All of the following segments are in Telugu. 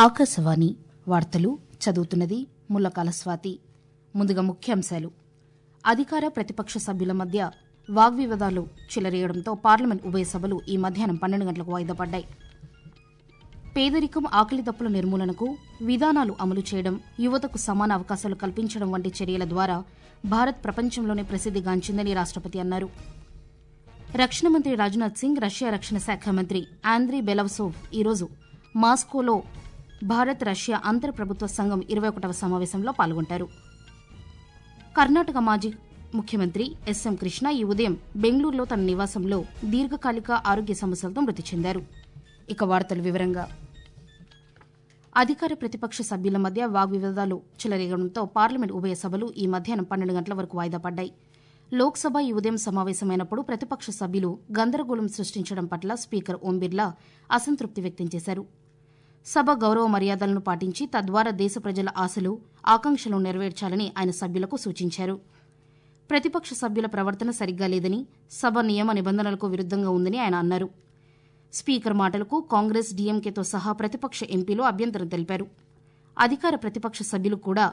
ఆకాశవాణి వార్తలు చదువుతున్నది ముల్లకాల స్వాతి ముందుగా ముఖ్యాంశాలు అధికార ప్రతిపక్ష సభ్యుల మధ్య వాగ్వివాదాలు చెలరేయడంతో పార్లమెంట్ ఉభయ సభలు ఈ మధ్యాహ్నం పన్నెండు గంటలకు వాయిదా పడ్డాయి పేదరికం ఆకలి దప్పుల నిర్మూలనకు విధానాలు అమలు చేయడం యువతకు సమాన అవకాశాలు కల్పించడం వంటి చర్యల ద్వారా భారత్ ప్రపంచంలోనే ప్రసిద్దిగాంచిందని రాష్టపతి అన్నారు రక్షణ మంత్రి రాజ్నాథ్ సింగ్ రష్యా రక్షణ శాఖ మంత్రి ఆంద్రీ బెలవసోవ్ ఈరోజు మాస్కోలో భారత్ రష్యా అంతర్ ప్రభుత్వ సంఘం ఇరవై ఒకటవ సమావేశంలో పాల్గొంటారు కర్ణాటక మాజీ ముఖ్యమంత్రి ఎస్ఎం కృష్ణ ఈ ఉదయం బెంగళూరులో తన నివాసంలో దీర్ఘకాలిక ఆరోగ్య సమస్యలతో మృతి చెందారు ఇక వార్తల వివరంగా అధికార ప్రతిపక్ష సభ్యుల మధ్య వాగ్వివాదాలు చెలరేగడంతో పార్లమెంట్ ఉభయ సభలు ఈ మధ్యాహ్నం పన్నెండు గంటల వరకు వాయిదా పడ్డాయి లోక్సభ ఈ ఉదయం సమావేశమైనప్పుడు ప్రతిపక్ష సభ్యులు గందరగోళం సృష్టించడం పట్ల స్పీకర్ ఓం బిర్లా అసంతృప్తి వ్యక్తం చేశారు సభ గౌరవ మర్యాదలను పాటించి తద్వారా దేశ ప్రజల ఆశలు ఆకాంక్షలు నెరవేర్చాలని ఆయన సభ్యులకు సూచించారు ప్రతిపక్ష సభ్యుల ప్రవర్తన సరిగ్గా లేదని సభ నియమ నిబంధనలకు విరుద్దంగా ఉందని ఆయన అన్నారు స్పీకర్ మాటలకు కాంగ్రెస్ డీఎంకేతో సహా ప్రతిపక్ష ఎంపీలు అభ్యంతరం తెలిపారు అధికార ప్రతిపక్ష సభ్యులు కూడా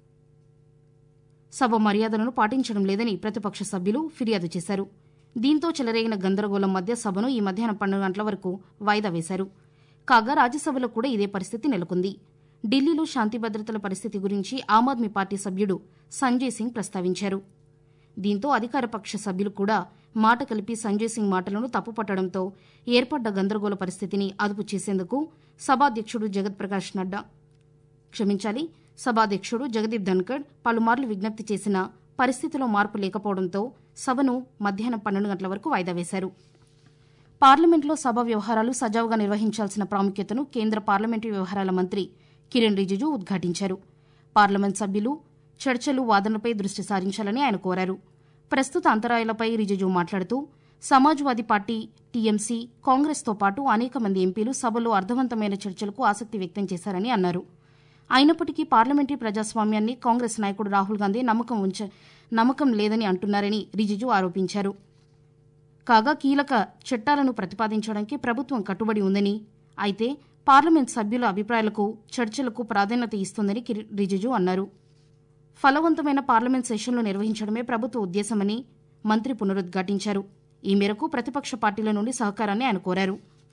సభ మర్యాదలను పాటించడం లేదని ప్రతిపక్ష సభ్యులు ఫిర్యాదు చేశారు దీంతో చెలరేగిన గందరగోళం మధ్య సభను ఈ మధ్యాహ్నం పన్నెండు గంటల వరకు వాయిదా వేశారు కాగా రాజ్యసభలో కూడా ఇదే పరిస్థితి నెలకొంది ఢిల్లీలో శాంతి భద్రతల పరిస్థితి గురించి ఆమ్ ఆద్మీ పార్టీ సభ్యుడు సంజయ్ సింగ్ ప్రస్తావించారు దీంతో అధికార పక్ష సభ్యులు కూడా మాట కలిపి సంజయ్ సింగ్ మాటలను తప్పుపట్టడంతో ఏర్పడ్డ గందరగోళ పరిస్థితిని అదుపు చేసేందుకు సభాధ్యక్షుడు జగత్ ప్రకాష్ నడ్డా క్షమించాలి సభాధ్యక్షుడు జగదీప్ ధన్కడ్ పలుమార్లు విజ్ఞప్తి చేసినా పరిస్థితిలో మార్పు లేకపోవడంతో సభను మధ్యాహ్నం పన్నెండు గంటల వరకు వాయిదా వేశారు పార్లమెంట్లో సభ వ్యవహారాలు సజావుగా నిర్వహించాల్సిన ప్రాముఖ్యతను కేంద్ర పార్లమెంటరీ వ్యవహారాల మంత్రి కిరణ్ రిజిజు ఉద్ఘాటించారు పార్లమెంట్ సభ్యులు చర్చలు వాదనలపై దృష్టి సారించాలని ఆయన కోరారు ప్రస్తుత అంతరాయాలపై రిజిజు మాట్లాడుతూ సమాజ్వాదీ పార్టీ టీఎంసీ కాంగ్రెస్తో పాటు అనేక మంది ఎంపీలు సభలో అర్థవంతమైన చర్చలకు ఆసక్తి వ్యక్తం చేశారని అన్నారు అయినప్పటికీ పార్లమెంటరీ ప్రజాస్వామ్యాన్ని కాంగ్రెస్ నాయకుడు రాహుల్ గాంధీ నమ్మకం ఉంచ నమ్మకం లేదని అంటున్నారని రిజిజు ఆరోపించారు కాగా కీలక చట్టాలను ప్రతిపాదించడానికి ప్రభుత్వం కట్టుబడి ఉందని అయితే పార్లమెంట్ సభ్యుల అభిప్రాయాలకు చర్చలకు ప్రాధాన్యత ఇస్తుందని రిజిజు అన్నారు ఫలవంతమైన పార్లమెంట్ సెషన్లు నిర్వహించడమే ప్రభుత్వ ఉద్దేశమని మంత్రి పునరుద్ఘాటించారు ఈ మేరకు ప్రతిపక్ష పార్టీల నుండి సహకారాన్ని ఆయన కోరారు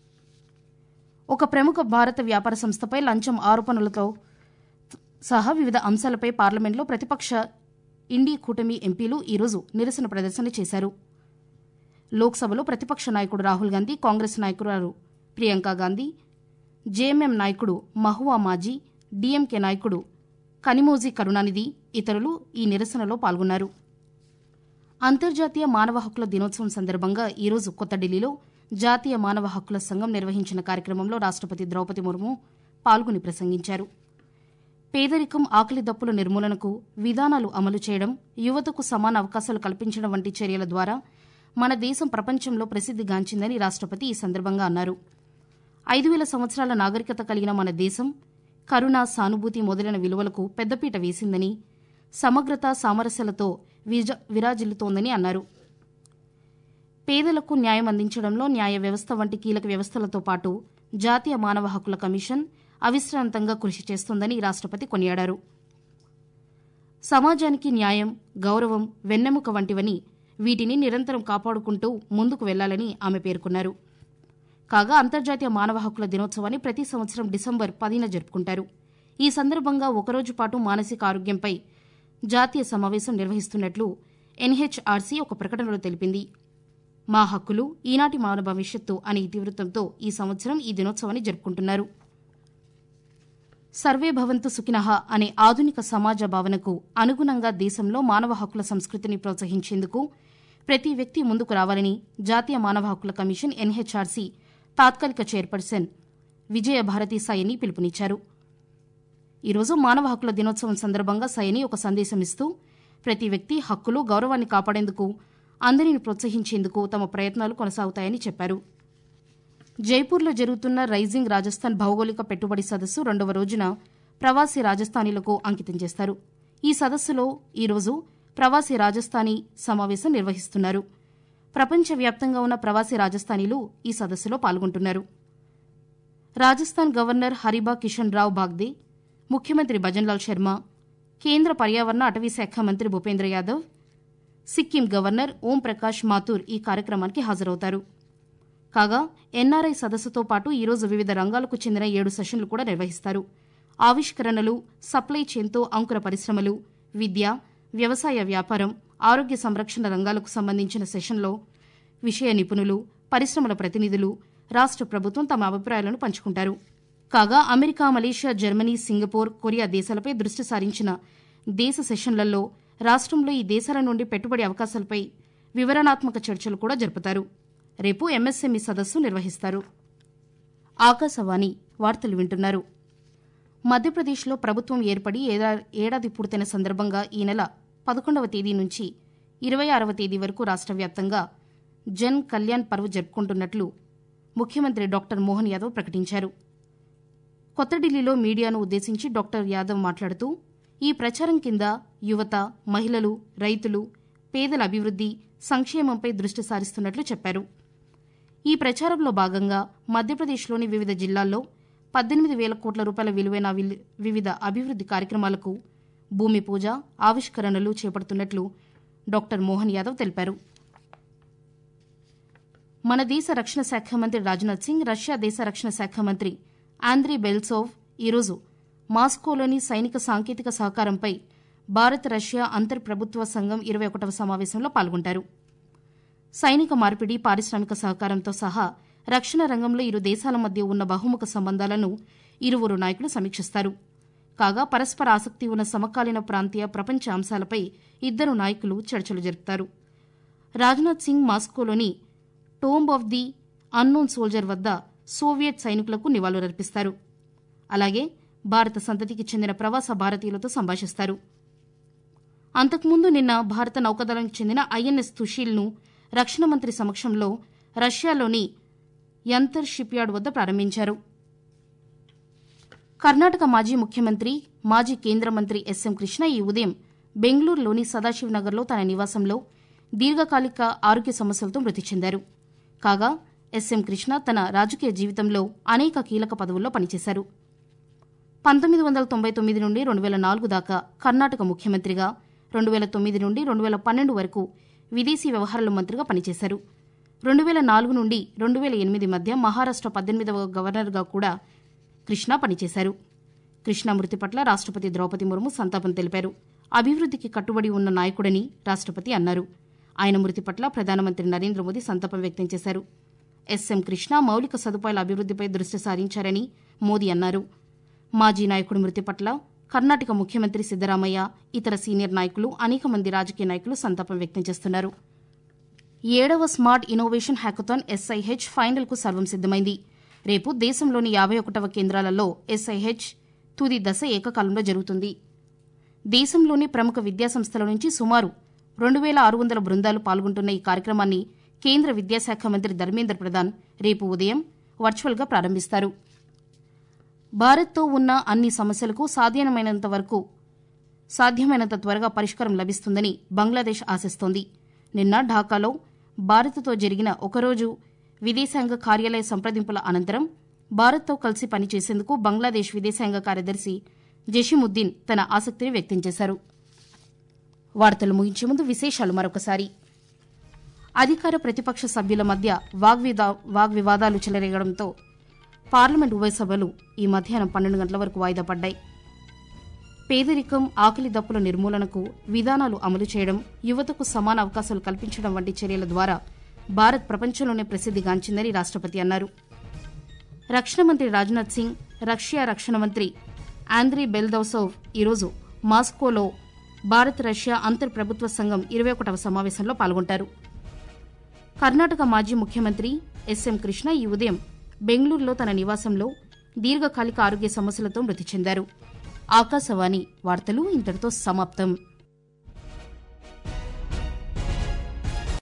ఒక ప్రముఖ భారత వ్యాపార సంస్థపై లంచం ఆరోపణలతో సహా వివిధ అంశాలపై పార్లమెంట్లో ప్రతిపక్ష ఇండీ కూటమి ఎంపీలు ఈరోజు నిరసన ప్రదర్శన చేశారు లోక్సభలో ప్రతిపక్ష నాయకుడు రాహుల్ గాంధీ కాంగ్రెస్ నాయకురాలు ప్రియాంక గాంధీ జేఎంఎం నాయకుడు మహువా మాజీ డీఎంకే నాయకుడు కనిమోజీ కరుణానిధి ఇతరులు ఈ నిరసనలో పాల్గొన్నారు అంతర్జాతీయ మానవ హక్కుల దినోత్సవం సందర్భంగా ఈరోజు కొత్త ఢిల్లీలో జాతీయ మానవ హక్కుల సంఘం నిర్వహించిన కార్యక్రమంలో రాష్టపతి ద్రౌపది ముర్ము పాల్గొని ప్రసంగించారు పేదరికం ఆకలి దప్పుల నిర్మూలనకు విధానాలు అమలు చేయడం యువతకు సమాన అవకాశాలు కల్పించడం వంటి చర్యల ద్వారా మన దేశం ప్రపంచంలో ప్రసిద్దిగాంచిందని రాష్టపతి ఈ సందర్భంగా అన్నారు ఐదు వేల సంవత్సరాల నాగరికత కలిగిన మన దేశం కరుణ సానుభూతి మొదలైన విలువలకు పెద్దపీట వేసిందని సమగ్రత సామరస్యాలతో విజ విరాజిల్లుతోందని అన్నారు పేదలకు న్యాయం అందించడంలో న్యాయ వ్యవస్థ వంటి కీలక వ్యవస్థలతో పాటు జాతీయ మానవ హక్కుల కమిషన్ అవిశ్రాంతంగా కృషి చేస్తోందని రాష్టపతి కొనియాడారు సమాజానికి న్యాయం గౌరవం వెన్నెముక వంటివని వీటిని నిరంతరం కాపాడుకుంటూ ముందుకు వెళ్లాలని ఆమె పేర్కొన్నారు కాగా అంతర్జాతీయ మానవ హక్కుల దినోత్సవాన్ని ప్రతి సంవత్సరం డిసెంబర్ పదిన జరుపుకుంటారు ఈ సందర్భంగా ఒకరోజు పాటు మానసిక ఆరోగ్యంపై జాతీయ సమావేశం నిర్వహిస్తున్నట్లు ఎన్హెచ్ఆర్సీ ఒక ప్రకటనలో తెలిపింది మా హక్కులు ఈనాటి మానవ భవిష్యత్తు అనే ఇతివృత్తంతో ఈ సంవత్సరం ఈ దినోత్సవాన్ని జరుపుకుంటున్నారు సర్వే భవంతు సుఖినహ అనే ఆధునిక సమాజ భావనకు అనుగుణంగా దేశంలో మానవ హక్కుల సంస్కృతిని ప్రోత్సహించేందుకు ప్రతి వ్యక్తి ముందుకు రావాలని జాతీయ మానవ హక్కుల కమిషన్ ఎన్హెచ్ఆర్సీ తాత్కాలిక చైర్పర్సన్ విజయ భారతి సయని పిలుపునిచ్చారు ఈరోజు మానవ హక్కుల దినోత్సవం సందర్భంగా సయని ఒక సందేశం ఇస్తూ ప్రతి వ్యక్తి హక్కులు గౌరవాన్ని కాపాడేందుకు అందరిని ప్రోత్సహించేందుకు తమ ప్రయత్నాలు కొనసాగుతాయని చెప్పారు జైపూర్లో జరుగుతున్న రైజింగ్ రాజస్థాన్ భౌగోళిక పెట్టుబడి సదస్సు రెండవ రోజున ప్రవాసీ రాజస్థానీలకు అంకితం చేస్తారు ఈ సదస్సులో ఈరోజు ప్రవాసీ రాజస్థానీ సమావేశం నిర్వహిస్తున్నారు ప్రపంచవ్యాప్తంగా ఉన్న ప్రవాసీ రాజస్థానీలు ఈ సదస్సులో పాల్గొంటున్నారు రాజస్థాన్ గవర్నర్ హరిబా కిషన్ రావ్ బాగ్దే ముఖ్యమంత్రి భజన్లాల్ శర్మ కేంద్ర పర్యావరణ అటవీ శాఖ మంత్రి భూపేంద్ర యాదవ్ సిక్కిం గవర్నర్ ఓం ప్రకాష్ మాథూర్ ఈ కార్యక్రమానికి హాజరవుతారు కాగా ఎన్ఆర్ఐ సదస్సుతో పాటు ఈరోజు వివిధ రంగాలకు చెందిన ఏడు సెషన్లు కూడా నిర్వహిస్తారు ఆవిష్కరణలు సప్లై చైన్తో అంకుర పరిశ్రమలు విద్య వ్యవసాయ వ్యాపారం ఆరోగ్య సంరక్షణ రంగాలకు సంబంధించిన సెషన్లో విషయ నిపుణులు పరిశ్రమల ప్రతినిధులు రాష్ట ప్రభుత్వం తమ అభిప్రాయాలను పంచుకుంటారు కాగా America Malaysia Germany Singapore Korea దేశాలపై దృష్టి సారించిన దేశ సెషన్లలో రాష్ట్రంలో ఈ దేశాల నుండి పెట్టుబడి అవకాశాలపై వివరణాత్మక చర్చలు కూడా జరుపుతారు రేపు ఎంఎస్ఎంఈ సదస్సు నిర్వహిస్తారు ఆకాశవాణి వార్తలు వింటున్నారు మధ్యప్రదేశ్లో ప్రభుత్వం ఏర్పడి ఏడా- ఏడాది పూర్తయిన సందర్భంగా ఈ నెల పదకొండవ తేదీ నుంచి ఇరవై ఆరవ తేదీ వరకు రాష్ట్ర వ్యాప్తంగా జన్ కళ్యాణ్ పర్వ్ జరుపుకుంటున్నట్లు ముఖ్యమంత్రి డాక్టర్ మోహన్ యాదవ్ ప్రకటించారు కొత్త ఢిల్లీలో మీడియాను ఉద్దేశించి డాక్టర్ యాదవ్ మాట్లాడుతూ ఈ ప్రచారం కింద యువత మహిళలు రైతులు పేదల అభివృద్ది సంక్షేమంపై దృష్టి సారిస్తున్నట్లు చెప్పారు ఈ ప్రచారంలో భాగంగా మధ్యప్రదేశ్లోని వివిధ జిల్లాల్లో పద్దెనిమిది వేల కోట్ల రూపాయల విలువైన విల్- వివిధ అభివృద్ది కార్యక్రమాలకు భూమి పూజ ఆవిష్కరణలు చేపడుతున్నట్లు డాక్టర్ మోహన్ యాదవ్ తెలిపారు మన దేశ రక్షణ శాఖ మంత్రి రాజ్నాథ్ సింగ్ రష్యా దేశ రక్షణ శాఖ మంత్రి ఆంద్రీ బెల్సోవ్ ఈరోజు మాస్కోలోని సైనిక సాంకేతిక సహకారంపై భారత్ రష్యా అంతర్ ప్రభుత్వ సంఘం ఇరవై ఒకటవ సమావేశంలో పాల్గొంటారు సైనిక మార్పిడి పారిశ్రామిక సహకారంతో సహా రక్షణ రంగంలో ఇరు దేశాల మధ్య ఉన్న బహుముఖ సంబంధాలను ఇరువురు నాయకులు సమీక్షిస్తారు కాగా పరస్పర ఆసక్తి ఉన్న సమకాలీన ప్రాంతీయ ప్రపంచ అంశాలపై ఇద్దరు నాయకులు చర్చలు జరుపుతారు రాజ్నాథ్ సింగ్ మాస్కోలోని tomb of the unknown soldier వద్ద సోవియట్ సైనికులకు నివాళులర్పిస్తారు అలాగే భారత సంతతికి చెందిన ప్రవాస భారతీయులతో సంభాషిస్తారు అంతకుముందు నిన్న భారత నౌకాదళానికి చెందిన ఐఎన్ఎస్ తుషీల్ను రక్షణ మంత్రి సమక్షంలో రష్యాలోని యంతర్ షిప్యార్డ్ వద్ద ప్రారంభించారు కర్ణాటక మాజీ ముఖ్యమంత్రి మాజీ కేంద్ర మంత్రి ఎస్ఎం కృష్ణ ఈ ఉదయం బెంగళూరులోని సదాశివ్ నగర్లో తన నివాసంలో దీర్ఘకాలిక ఆరోగ్య సమస్యలతో మృతి చెందారు కాగా ఎస్ఎం కృష్ణ తన రాజకీయ జీవితంలో అనేక కీలక పదవుల్లో పనిచేశారు పంతొమ్మిది వందల తొంభై తొమ్మిది నుండి రెండు వేల నాలుగు దాకా కర్ణాటక ముఖ్యమంత్రిగా రెండు వేల తొమ్మిది నుండి రెండు వేల పన్నెండు వరకు విదేశీ వ్యవహారాల మంత్రిగా పనిచేశారు రెండు వేల నాలుగు నుండి రెండు వేల ఎనిమిది మధ్య మహారాష్ట్ర పద్దెనిమిదవ గవర్నర్గా కూడా కృష్ణ పనిచేశారు కృష్ణ మృతి పట్ల రాష్ట్రపతి ద్రౌపది ముర్ము సంతాపం తెలిపారు అభివృద్ధికి కట్టుబడి ఉన్న నాయకుడని రాష్ట్రపతి అన్నారు ఆయన మృతి పట్ల ప్రధానమంత్రి నరేంద్ర మోదీ సంతాపం వ్యక్తం చేశారు ఎస్ఎం కృష్ణ మౌలిక సదుపాయాల అభివృద్ధిపై దృష్టి సారించారని మోదీ అన్నారు మాజీ నాయకుడి మృతి పట్ల కర్ణాటక ముఖ్యమంత్రి సిద్దరామయ్య ఇతర సీనియర్ నాయకులు అనేక మంది రాజకీయ నాయకులు సంతాపం వ్యక్తం చేస్తున్నారు ఏడవ స్మార్ట్ ఇన్నోవేషన్ హ్యాకథాన్ ఎస్ఐహెచ్ ఫైనల్కు సర్వం సిద్దమైంది రేపు దేశంలోని యాభై ఒకటవ కేంద్రాలలో ఎస్ఐహెచ్ తుది దశ ఏకకాలంలో జరుగుతుంది దేశంలోని ప్రముఖ విద్యాసంస్థల నుంచి సుమారు రెండు వేల ఆరు వందల బృందాలు పాల్గొంటున్న ఈ కార్యక్రమాన్ని కేంద్ర విద్యాశాఖ మంత్రి ధర్మేంద్ర ప్రధాన్ రేపు ఉదయం వర్చువల్గా ప్రారంభిస్తారు భారత్తో ఉన్న అన్ని సమస్యలకు సాధ్యమైనంత వరకు సాధ్యమైనంత త్వరగా పరిష్కారం లభిస్తుందని బంగ్లాదేశ్ ఆశిస్తోంది నిన్న ఢాకాలో భారత్తో జరిగిన ఒకరోజు విదేశాంగ కార్యాలయ సంప్రదింపుల అనంతరం భారత్తో కలిసి పనిచేసేందుకు బంగ్లాదేశ్ విదేశాంగ కార్యదర్శి జషీముద్దీన్ తన ఆసక్తిని వ్యక్తం చేశారు వార్తలు ముగించే ముందు విశేషాలు మరొకసారి అధికార ప్రతిపక్ష సభ్యుల మధ్య వాగ్విదా వాగ్వివాదాలు చెలరేగడంతో పార్లమెంట్ ఉభయ సభలు ఈ మధ్యాహ్నం పన్నెండు గంటల వరకు వాయిదా పడ్డాయి పేదరికం ఆకలి దప్పుల నిర్మూలనకు విధానాలు అమలు చేయడం యువతకు సమాన అవకాశాలు కల్పించడం వంటి చర్యల ద్వారా భారత్ ప్రపంచంలోనే ప్రసిద్దిగాంచిందని రాష్ట్రపతి అన్నారు రక్షణ మంత్రి రాజ్నాథ్ సింగ్ రష్యా రక్షణ మంత్రి ఆంద్రీ బెల్దౌసోవ్ ఈరోజు మాస్కోలో భారత్ రష్యా అంతర్ ప్రభుత్వ సంఘం ఇరవై ఒకటవ సమావేశంలో పాల్గొంటారు కర్ణాటక మాజీ ముఖ్యమంత్రి ఎస్ఎం కృష్ణ ఈ ఉదయం బెంగళూరులో తన నివాసంలో దీర్ఘకాలిక ఆరోగ్య సమస్యలతో మృతి చెందారు ఆకాశవాణి వార్తలు ఇంతటితో సమాప్తం